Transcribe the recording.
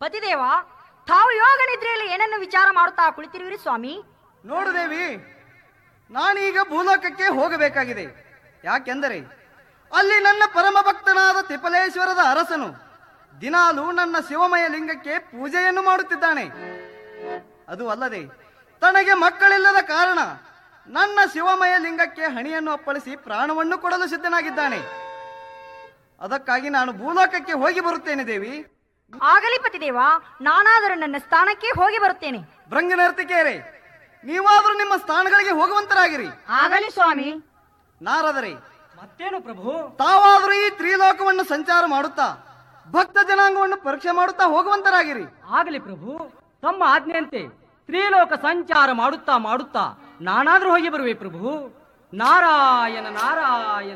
ಪತಿದೇವ ತಾವು ಯೋಗ ನಿದ್ರೆಯಲ್ಲಿ ಏನನ್ನು ವಿಚಾರ ಮಾಡುತ್ತಾ ಕುಳಿತಿರುವಿರಿ ಸ್ವಾಮಿ ನೋಡು ದೇವಿ ನಾನೀಗ ಭೂಲೋಕಕ್ಕೆ ಹೋಗಬೇಕಾಗಿದೆ ಯಾಕೆಂದರೆ ಅಲ್ಲಿ ನನ್ನ ಪರಮ ಭಕ್ತನಾದ ತಿಪಲೇಶ್ವರದ ಅರಸನು ದಿನಾಲೂ ನನ್ನ ಶಿವಮಯ ಲಿಂಗಕ್ಕೆ ಪೂಜೆಯನ್ನು ಮಾಡುತ್ತಿದ್ದಾನೆ ಅದು ಅಲ್ಲದೆ ತನಗೆ ಮಕ್ಕಳಿಲ್ಲದ ಕಾರಣ ನನ್ನ ಶಿವಮಯ ಲಿಂಗಕ್ಕೆ ಹಣಿಯನ್ನು ಅಪ್ಪಳಿಸಿ ಪ್ರಾಣವನ್ನು ಕೊಡಲು ಸಿದ್ಧನಾಗಿದ್ದಾನೆ ಅದಕ್ಕಾಗಿ ನಾನು ಭೂಲೋಕಕ್ಕೆ ಹೋಗಿ ಬರುತ್ತೇನೆ ದೇವಿ ಆಗಲಿ ಪತಿದೇವ ನಾನಾದರೂ ನನ್ನ ಸ್ಥಾನಕ್ಕೆ ಹೋಗಿ ಬರುತ್ತೇನೆ ಭೃಂಗನರ್ತಿಕೆಯರೇ ನೀವಾದರೂ ನಿಮ್ಮ ಸ್ಥಾನಗಳಿಗೆ ಹೋಗುವಂತರಾಗಿರಿ ಆಗಲಿ ಸ್ವಾಮಿ ನಾರದರೆ ಮತ್ತೇನು ಪ್ರಭು ತಾವಾದರೂ ಈ ತ್ರಿಲೋಕವನ್ನು ಸಂಚಾರ ಮಾಡುತ್ತಾ ಭಕ್ತ ಜನಾಂಗವನ್ನು ಪರೀಕ್ಷೆ ಮಾಡುತ್ತಾ ಹೋಗುವಂತರಾಗಿರಿ ಆಗಲಿ ಪ್ರಭು ತಮ್ಮ ಆಜ್ಞೆಯಂತೆ ತ್ರಿಲೋಕ ಸಂಚಾರ ಮಾಡುತ್ತಾ ಮಾಡುತ್ತಾ ನಾನಾದ್ರೂ ಹೋಗಿ ಬರುವೆ ಪ್ರಭು ನಾರಾಯಣ ನಾರಾಯಣ